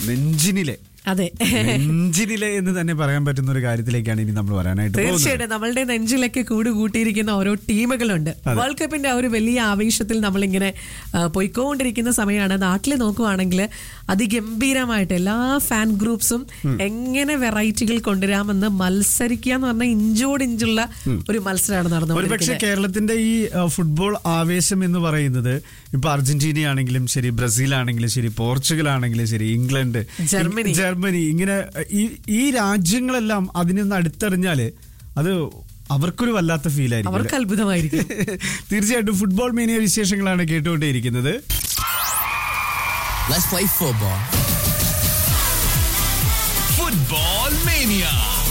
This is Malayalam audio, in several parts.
നെഞ്ചിനിലെ അതെ നെഞ്ചിനിലെ എന്ന് തന്നെ പറയാൻ പറ്റുന്ന ഒരു കാര്യത്തിലേക്കാണ് ഇനി നമ്മൾ വരാനായിട്ട് പോകുന്നത് തീർച്ചയായിട്ടും നമ്മളുടെ നെഞ്ചിലൊക്കെ കൂട് കൂട്ടിയിരിക്കുന്ന ഓരോ ടീമുകളുണ്ട് വേൾഡ് കപ്പിന്റെ ആ ഒരു വലിയ ആവേശത്തിൽ നമ്മളിങ്ങനെ ആ, പോയിക്കൊണ്ടിരിക്കുന്ന സമയമാണ് നാട്ടിൽ നോക്കുവാണെങ്കിൽ അതിഗംഭീരമായിട്ട് എല്ലാ ഫാൻ ഗ്രൂപ്പ്സും എങ്ങനെ വെറൈറ്റികൾ കൊണ്ടുവരാമെന്ന് മത്സരിക്കുക എന്ന് പറഞ്ഞാൽ ഇഞ്ചോടിഞ്ചുള്ള ഒരു മത്സരമാണ് ഒരു പക്ഷേ നടന്നുകൊണ്ടിരിക്കുന്നത് കേരളത്തിന്റെ ഈ അഹ്, ഫുട്ബോൾ ആവേശം എന്ന് പറയുന്നത് ഇപ്പൊ അർജന്റീന ആണെങ്കിലും ശരി ബ്രസീൽ ആണെങ്കിലും ശരി പോർച്ചുഗൽ ആണെങ്കിലും ശരി ഇംഗ്ലണ്ട് ജർമ്മനി. ഇ- ജർമ്മനി ഇങ്ങനെ ഈ ഈ രാജ്യങ്ങളെല്ലാം അതിനൊന്ന് അടുത്തറിഞ്ഞാല് അത് അവർക്കൊരു വല്ലാത്ത ഫീൽ ആയിരിക്കും അവർക്ക് അത്ഭുതമായിരിക്കും തീർച്ചയായിട്ടും ഫുട്ബോൾ മേനിയ വിശേഷങ്ങളാണ് കേട്ടുകൊണ്ടേയിരിക്കുന്നത് Let's play football. Football Mania.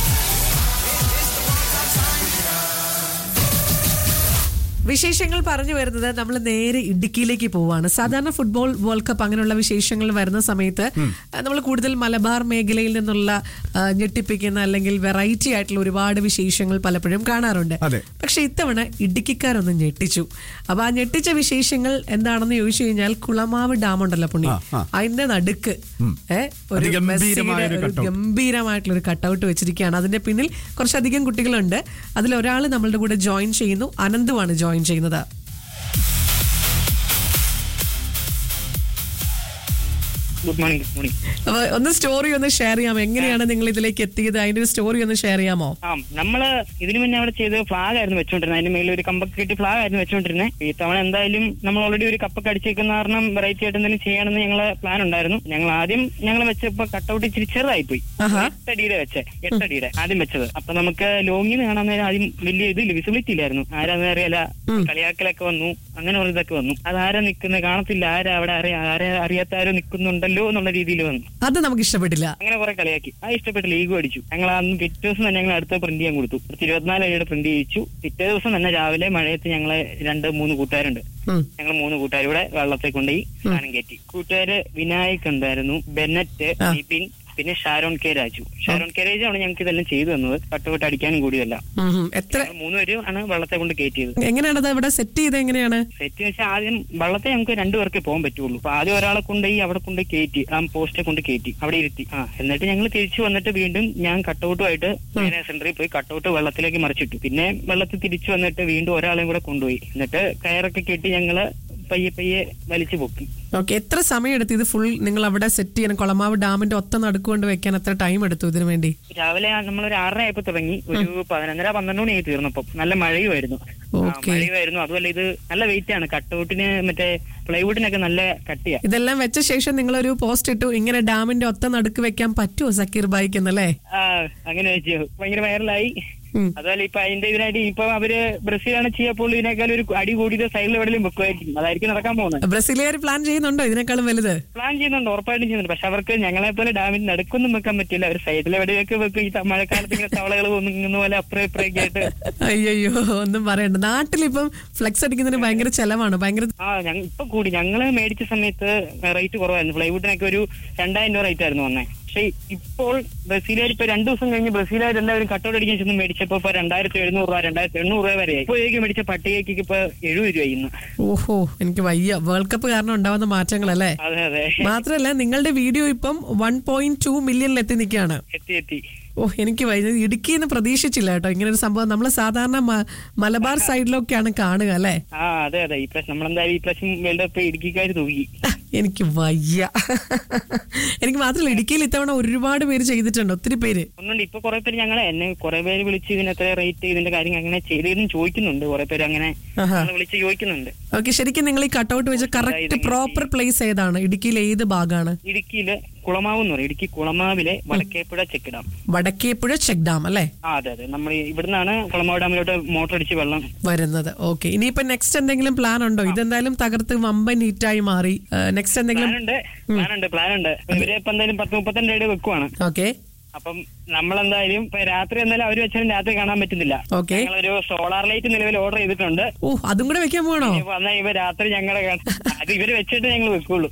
വിശേഷങ്ങൾ പറഞ്ഞു വരുന്നത് നമ്മൾ നേരെ ഇടുക്കിയിലേക്ക് പോവാണ് സാധാരണ ഫുട്ബോൾ വേൾഡ് കപ്പ് അങ്ങനെയുള്ള വിശേഷങ്ങൾ വരുന്ന സമയത്ത് നമ്മൾ കൂടുതൽ മലബാർ മേഖലയിൽ നിന്നുള്ള ആ, ഞെട്ടിപ്പിക്കുന്ന അല്ലെങ്കിൽ വെറൈറ്റി ആയിട്ടുള്ള ഒരുപാട് വിശേഷങ്ങൾ പലപ്പോഴും കാണാറുണ്ട് അതെ. പക്ഷെ ഇത്തവണ ഇടുക്കിക്കാരൊന്ന് ഞെട്ടിച്ചു അപ്പൊ ആ ഞെട്ടിച്ച വിശേഷങ്ങൾ എന്താണെന്ന് ചോദിച്ചു കഴിഞ്ഞാൽ കുളമാവ് ഡാം ഉണ്ടല്ലോ പുണ്ണി ആ, ആ. അതിന്റെ നടുക്ക് ഏ, ഒരു അതിഗംഭീരമായ മെസ്സിയുടെ ഒരു ഒരു cutout. ഗംഭീരമായിട്ടുള്ള ഒരു കട്ടൗട്ട് വെച്ചിരിക്കുകയാണ് അതിന്റെ പിന്നിൽ കുറച്ചധികം കുട്ടികളുണ്ട് അതിൽ ഒരാൾ നമ്മളുടെ കൂടെ ജോയിൻ ചെയ്യുന്നു അനന്തുവാണ് ജോയിൻ ചെയ്യുന്നത് ഗുഡ് മോർണിംഗ് ഗുഡ് മോർണിംഗ് അപ്പൊ ഒന്ന് സ്റ്റോറി ഒന്ന് ഷെയർ ചെയ്യാമോ എങ്ങനെയാണ് നിങ്ങൾ ഇതിലേക്ക് എത്തിയത് അതിന്റെ ഒരു സ്റ്റോറി ഒന്ന് ഷെയർ ചെയ്യാമോ ആ നമ്മള് ഇതിനു മുന്നേ അവിടെ ചെയ്ത് ഫ്ലാഗ് ആയിരുന്നു വെച്ചോണ്ടിരുന്നത് അതിന്റെ മേളിൽ ഒരു കമ്പൊക്കെ കെട്ടി ഫ്ലാഗ് ആയിരുന്നു വെച്ചോണ്ടിരുന്നത് ഈ തവണ എന്തായാലും നമ്മൾ ഓൾറെഡി ഒരു കപ്പൊക്കെ അടിച്ചേക്കുന്ന കാരണം വെറൈറ്റി ആയിട്ട് എന്തെങ്കിലും ചെയ്യണമെന്ന് ഞങ്ങള് പ്ലാൻ ഉണ്ടായിരുന്നു ഞങ്ങൾ ആദ്യം ഞങ്ങൾ വെച്ചപ്പോ കട്ടൗട്ട് ഇച്ചിരി ചെറുതായി പോയി ആഹാ. എട്ടടിയുടെ വെച്ചേ എട്ടടിയുടെ ആദ്യം വെച്ചത് അപ്പൊ നമുക്ക് ലോങ്ങിൽ നിന്ന് കാണാൻ നേരം ആദ്യം വലിയ ഇതില്ല വിസിബിലിറ്റി ഇല്ലായിരുന്നു ആരാന്ന് അറിയാല കളിയാക്കലൊക്കെ വന്നു അങ്ങനെ ഒരു ഇതൊക്കെ വന്നു അതാരാ നിക്കുന്നത് കാണത്തില്ല ആരാ അവിടെ അറിയാ ആരാ അറിയാത്ത ആരോ നിൽക്കുന്നുണ്ടല്ലോ എന്നുള്ള രീതിയിൽ വന്നു അത് നമുക്ക് ഇഷ്ടപ്പെട്ടില്ല അങ്ങനെ കുറെ കളിയാക്കി ആ ഇഷ്ടപ്പെട്ട ലീഗും അടിച്ചു ഞങ്ങൾ അന്ന് പിറ്റേ ദിവസം തന്നെ ഞങ്ങൾ അടുത്ത പ്രിന്റ് ചെയ്യാൻ കൊടുത്തു അടുത്ത ഇരുപത്തിനാല് അടിയുടെ പ്രിന്റ് ചെയ്യിച്ചു പിറ്റേ ദിവസം തന്നെ രാവിലെ മഴയത്ത് ഞങ്ങളെ രണ്ട് മൂന്ന് കൂട്ടുകാരുണ്ട് ഉം. ഞങ്ങൾ മൂന്ന് കൂട്ടുകാരുടെ വെള്ളത്തിൽ കൊണ്ടുപോയി സ്നാനം കയറ്റി കൂട്ടുകാര് വിനായക് ഉണ്ടായിരുന്നു ബെന്നറ്റ് ആ. നിപിൻ പിന്നെ Sharon K Raju Sharon K Raju ആണ് ഞങ്ങൾക്ക് ഇതെല്ലാം ചെയ്തു തന്നത് കട്ടുകൊട്ട് അടിക്കാനും കൂടിയല്ല ഉം ഉം. എത്ര ഞങ്ങൾ മൂന്നുപേരും ആണ് വെള്ളത്തെ കൊണ്ട് കയറ്റിയത് എങ്ങനെയാണ് അത് ഇവിടെ സെറ്റ് ചെയ്ത് എങ്ങനെയാണ് സെറ്റ് വെച്ചാൽ ആദ്യം വള്ളത്തെ നമുക്ക് രണ്ടുപേർക്കേ പോകാൻ പറ്റുള്ളൂ അപ്പൊ ആദ്യം ഒരാളെ കൊണ്ടുപോയി അവിടെ കൊണ്ട് കയറ്റി ആ പോസ്റ്റെ കൊണ്ട് കയറ്റി അവിടെ ഇരുത്തി ആ എന്നിട്ട് ഞങ്ങൾ തിരിച്ചു വന്നിട്ട് വീണ്ടും ഞാൻ കട്ടൗട്ടുമായിട്ട് നേരെ സെന്ററിൽ പോയി കട്ടൗട്ട് വെള്ളത്തിലേക്ക് മറിച്ചിട്ടു പിന്നെ വെള്ളത്തിൽ തിരിച്ചു വന്നിട്ട് വീണ്ടും ഒരാളെയും കൂടെ കൊണ്ടുപോയി എന്നിട്ട് കയറൊക്കെ കെട്ടി ഞങ്ങള് പയ്യെ പയ്യെ വലിച്ചു പൊക്കി ഓക്കെ എത്ര സമയം എടുത്തു ഇത് ഫുൾ നിങ്ങൾ അവിടെ സെറ്റ് ചെയ്യാൻ കൊളമാവ് ഡാമിന്റെ ഒത്ത നടുക്കൊണ്ട് വെക്കാൻ എത്ര ടൈം എടുത്തു ഇതിനു വേണ്ടി രാവിലെ നമ്മൾ ഒരു ആറര ആയപ്പോ തുടങ്ങി ഒരു പതിനൊന്നര പന്ത്രണ്ട് മണിയായി തീർന്നപ്പം നല്ല മഴയുമായിരുന്നു ആ, ഓക്കേ. മഴയുമായിരുന്നു അതുമല്ല ഇത് നല്ല വെയിറ്റ് ആണ് കട്ടൗട്ടിന് മറ്റേ പ്ലൈവുഡിനൊക്കെ നല്ല കട്ടിയാ ഇതെല്ലാം വെച്ച ശേഷം നിങ്ങൾ ഒരു പോസ്റ്റ് ഇട്ടു ഇങ്ങനെ ഡാമിന്റെ ഒത്ത നടുക്ക് വെക്കാൻ പറ്റുമോ സക്കീർ ബായിക്ക് എന്നല്ലേ ആ അങ്ങനെ വെച്ചു ഭയങ്കര വൈറലായി ഉം. അതുപോലെ ഇപ്പൊ അതിന്റെ ഇതിനായിട്ട് ഇപ്പൊ അവര് ബ്രസീലാണ് ചെയ്യപ്പോൾ ഇതിനേക്കാൾ ഒരു അടി കൂടിയത് സൈഡിൽ എവിടെയും വെക്കുമായിരിക്കും അതായിരിക്കും നടക്കാൻ പോകുന്നത് ബ്രസീലുകാർ പ്ലാൻ ചെയ്യുന്നുണ്ടോ ഇതിനേക്കാളും വലുത് പ്ലാൻ ചെയ്യുന്നുണ്ട് ഉറപ്പായിട്ടും ചെയ്യുന്നുണ്ട് പക്ഷെ അവർക്ക് ഞങ്ങളെ പോലെ ഡാമിന് നടുക്കൊന്നും വെക്കാൻ പറ്റില്ല അവർ സൈഡിൽ എവിടെയൊക്കെ വെക്കും ഈ ത- മഴക്കാലത്ത് ഇങ്ങനെ തവളകൾ ഒന്നുങ്ങുന്ന പോലെ അപ്പുറം ഇപ്പുറയൊക്കെ ആയിട്ട് അയ്യോ ഒന്നും പറയണ്ട നാട്ടിലിപ്പം ഫ്ലെക്സ് അടിക്കുന്നതിന് ഭയങ്കര ചെലവാണ് ഭയങ്കര ആ ഞങ്ങൾ ഇപ്പൊ കൂടി ഞങ്ങള് മേടിച്ച സമയത്ത് റേറ്റ് കുറവായിരുന്നു പ്ലൈവുഡിനൊക്കെ ഒരു രണ്ടായിരം രൂപ റേറ്റ് ആയിരുന്നു വന്നേ പക്ഷെ ഇപ്പോൾ ബ്രസീലുകാർ ഇപ്പൊ രണ്ടു ദിവസം കഴിഞ്ഞ് ബ്രസീലുകാർ എല്ലാവരും കട്ടൗട്ട് അടിക്കാൻ ചെന്ന് മേടിച്ചപ്പോ ഇപ്പൊ രണ്ടായിരത്തി എഴുന്നൂറ് രൂപ രണ്ടായിരത്തി എണ്ണൂറ് രൂപ വരെയായി ഇപ്പോഴേക്ക് മേടിച്ച പട്ടികയ്ക്ക് ഇപ്പൊ എഴുപത് രൂപ ഇന്ന് ഓഹോ എനിക്ക് വയ്യ വേൾഡ് കപ്പ് കാരണം ഉണ്ടാവുന്ന മാറ്റങ്ങളല്ലേ അതെ അതെ മാത്രല്ല നിങ്ങളുടെ വീഡിയോ ഇപ്പം വൺ പോയിന്റ് ടു മില്യണിൽ എത്തി നിൽക്കുകയാണ് എത്തി എത്തി ഓ എനിക്ക് വൈ- ഇടുക്കിന്ന് പ്രതീക്ഷിച്ചില്ല കേട്ടോ ഇങ്ങനെ ഒരു സംഭവം നമ്മൾ സാധാരണ മ- മലബാർ സൈഡിലൊക്കെയാണ് കാണുക അല്ലേ ആ അതെ അതെ ഈ പ്രാവശ്യം നമ്മളെന്തായാലും ഈ പ്രാവശ്യം വേൾഡ് കപ്പ് ഇടുക്കിക്കാർ തൂക്കി എനിക്ക് വയ്യ എനിക്ക് മാത്രമല്ല ഇടുക്കിയിൽ ഇത്തവണ ഒരുപാട് പേര് ചെയ്തിട്ടുണ്ട് ഒത്തിരി പേര് ഒന്നുണ്ട് ഇപ്പൊ കുറെ പേര് ഞങ്ങളെ എന്നെ കുറെ പേര് വിളിച്ച് ഇതിന് എത്ര റേറ്റ് ഇതിന്റെ കാര്യം അങ്ങനെ ചെയ്തതെന്നും ചോദിക്കുന്നുണ്ട് കുറെ പേര് അങ്ങനെ ആഹാ. ഞങ്ങളെ വിളിച്ച് ചോദിക്കുന്നുണ്ട് ഓക്കെ ശരിക്കും നിങ്ങൾ ഈ കട്ടൗട്ട് വെച്ച കറക്റ്റ് പ്രോപ്പർ പ്ലേസ് ഏതാണ് ഇടുക്കിയിൽ ഏത് ഭാഗമാണ് ഇടുക്കിയില് കുളമാവ് എന്ന് പറയും ഇടുക്കി കുളമാവിലെ Vadakkepuzha check dam Vadakkepuzha check dam അല്ലേ ആ അതെ അതെ നമ്മൾ ഇവിടുന്നാണ് കുളമാവ് ഡാമിലോട്ട് മോട്ടർ അടിച്ച് വെള്ളം വരുന്നത് ഓക്കെ ഇനിയിപ്പോ നെക്സ്റ്റ് എന്തെങ്കിലും പ്ലാൻ ഉണ്ടോ ഇതെന്തായാലും തകർത്ത് വമ്പൻ ഹിറ്റായി മാറി നെക്സ്റ്റ് എന്തെങ്കിലും പ്ലാൻ ഉണ്ട് പ്ലാൻ ഉണ്ട് പ്ലാൻ ഉണ്ട് ഇവര് ഇപ്പൊ എന്തായാലും പത്ത് മുപ്പത്തിരണ്ട് അടി വെക്കുവാണ് ഓക്കെ അപ്പം നമ്മളെന്തായാലും ഇപ്പൊ രാത്രി എന്തായാലും അവര് വെച്ചാലും രാത്രി കാണാൻ പറ്റുന്നില്ല Okay. ഞങ്ങളൊരു സോളാർ ലൈറ്റ് നിലവിൽ ഓർഡർ ചെയ്തിട്ടുണ്ട് ഓ അതും കൂടെ വെക്കാൻ പോകണോ വന്നാൽ ഇവ രാത്രി ഞങ്ങളെ കാണ- അത് ഇവര് വെച്ചിട്ട് ഞങ്ങൾ വെക്കുള്ളൂ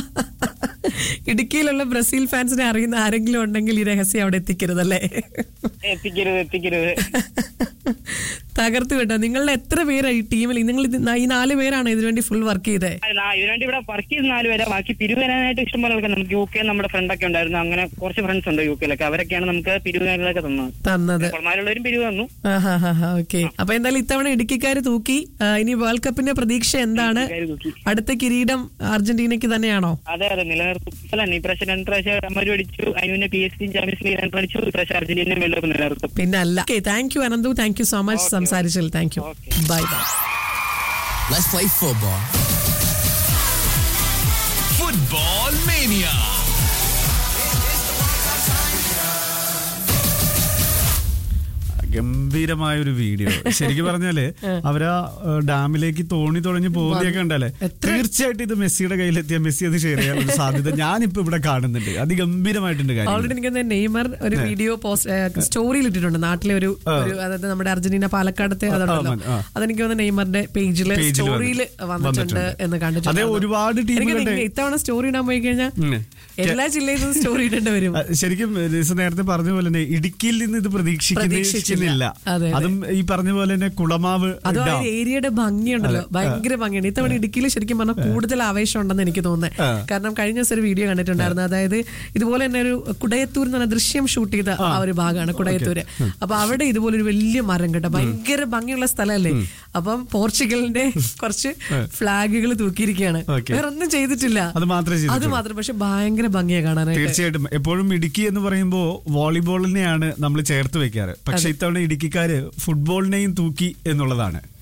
ഇടുക്കിയിലുള്ള ബ്രസീൽ ഫാൻസിനെ അറിയുന്ന ആരെങ്കിലും ഉണ്ടെങ്കിൽ ഈ രഹസ്യം അവിടെ എത്തിക്കരുതല്ലേ എത്തിക്കരുത് എത്തിക്കരുത് തകർത്ത് കേട്ടോ നിങ്ങളുടെ എത്ര പേരാണ് ഈ ടീമിൽ നിങ്ങൾ ഇത് ഈ നാല് പേരാണ് ഇതിനുവേണ്ടി ഫുൾ വർക്ക് ചെയ്തത് അല്ല ഇതിനുവേണ്ടി ഇവിടെ വർക്ക് ചെയ്ത് നാല് പേരെ ബാക്കി പിരിവരാനായിട്ട് ഇഷ്ടംപോലെ ആൾക്കാർ നമുക്ക് യു കെ നമ്മുടെ ഫ്രണ്ടൊക്കെ ഉണ്ടായിരുന്നു അങ്ങനെ കുറച്ച് ഫ്രണ്ട്സ് ഉണ്ട് യു കെയിലൊക്കെ അവരൊക്കെയാണ് നമുക്ക് പിരിവുകാരിലൊക്കെ തന്നത് തന്നത് കുളമാരുള്ളവരും പിരിവ് തന്നു ഓക്കെ അപ്പൊ എന്തായാലും ഇത്തവണ ഇടുക്കിക്കാര് തൂക്കി ആ, ഇനി വേൾഡ് കപ്പിന്റെ പ്രതീക്ഷ എന്താണ് ഇടുക്കിക്കാര് തൂക്കി. അടുത്ത കിരീടം അർജന്റീനയ്ക്ക് തന്നെയാണോ അതെ അതെ നിലനിർത്തും അല്ല ഈ പ്രാവശ്യം രണ്ട് പ്രാവശ്യം അമ്മ അടിച്ചു അതിന് P S G champions league രണ്ട് അടിച്ചു ഈ പ്രാവശ്യം അർജന്റീന വെള്ളമൊക്കെ നിലനിർത്തും പിന്നെ അല്ല okay thank you Ananthu thank you so much സംസാരിച്ചതിൽ thank you Okay. Bye bye Let's play football. Football Mania. ഗംഭീരമായ ഒരു വീഡിയോ ശരിക്കും പറഞ്ഞാല് അവരാ ഏഹ്, ഡാമിലേക്ക് തോണി തുഴഞ്ഞ് പോകുന്നതൊക്കെ ഉണ്ടല്ലേ തീർച്ചയായിട്ടും ഇത് മെസ്സിയുടെ കയ്യിലെത്തിയ മെസ്സി അത് ഷെയർ ചെയ്യാനുള്ള സാധ്യത ഞാനിപ്പോ ഇവിടെ കാണുന്നുണ്ട് അതിഗംഭീരമായിട്ടുണ്ട് കാര്യം ഓൾറെഡി എനിക്ക് തോന്നുന്നു നെയ്മർ ഒരു വീഡിയോ പോസ്റ്റ് സ്റ്റോറിയിൽ ഇട്ടിട്ടുണ്ട് നാട്ടിലെ ഒരു ഒരു അതായത് നമ്മുടെ അർജന്റീന പാലക്കാടത്തെ അതുണ്ടല്ലോ ആ. അതെനിക്ക് തോന്നുന്നു നെയ്മറിന്റെ പേജിൽ Page ല് സ്റ്റോറിയിൽ വന്നിട്ടുണ്ട്. വന്നിട്ടുണ്ട് എന്ന് കണ്ടിട്ടുണ്ട് അതെ, ഒരുപാട് എനിക്ക് ടീമുകളുടെ- തോന്നുന്നു ഇത്തവണ സ്റ്റോറി ഇടാൻ പോയി കഴിഞ്ഞാൽ ഉം. എല്ലാ ജില്ലയിൽ നിന്നും സ്റ്റോറി ഇടേണ്ടി വരും ആ, ശരിക്കും ലിസ നേരത്തെ പറഞ്ഞ പോലെ തന്നെ ഇടുക്കിയിൽ നിന്ന് ഇത് പ്രതീക്ഷിക്കുന്നില്ല പ്രതീക്ഷിച്ചില്ല. അതെ, അതെ. അതും ഈ പറഞ്ഞ പോലെ തന്നെ കുളമാവ് അതും ആ ഡാം. ഒരു ഏരിയയുടെ ഭംഗിയുണ്ടല്ലോ ഭയങ്കര ഭംഗിയാണ് ഇത്തവണ ഇടുക്കിയിൽ ശരിക്കും പറഞ്ഞാൽ കൂടുതൽ ആവേശം ഉണ്ടെന്ന് എനിക്ക് തോന്നുന്നത് ആ. കാരണം കഴിഞ്ഞ ദിവസം ഒരു വീഡിയോ കണ്ടിട്ടുണ്ടായിരുന്നു അതായത് ഇതുപോലെ തന്നെ ഒരു കുടയത്തൂർ എന്ന് പറഞ്ഞ ദൃശ്യം ഷൂട്ട് ചെയ്ത ആ ഒരു ഭാഗമാണ് കുടയത്തൂര് അപ്പൊ അവിടെ ഇതുപോലെ ഒരു വലിയ മരം കേട്ടോ ഭയങ്കര ഭംഗിയുള്ള സ്ഥലമല്ലേ അപ്പം പോർച്ചുഗലിന്റെ കുറച്ച് ഫ്ലാഗുകൾ തൂക്കിയിരിക്കുകയാണ് Okay. വേറെ ഒന്നും ചെയ്തിട്ടില്ല അത് മാത്രമേ അത് ചെയ്തിട്ടുള്ളൂ. മാത്രം പക്ഷെ ഭയങ്കര ഭംഗിയാ കാണാനായിട്ട് തീർച്ചയായിട്ടും എപ്പോഴും ഇടുക്കി എന്ന് പറയുമ്പോൾ വോളിബോളിനെയാണ് നമ്മൾ ചേർത്ത് വെക്കാറ് പക്ഷെ ഇത്തവണ ഇടുക്കിക്കാര് ഫുട്ബോളിനെയും തൂക്കി എന്നുള്ളതാണ്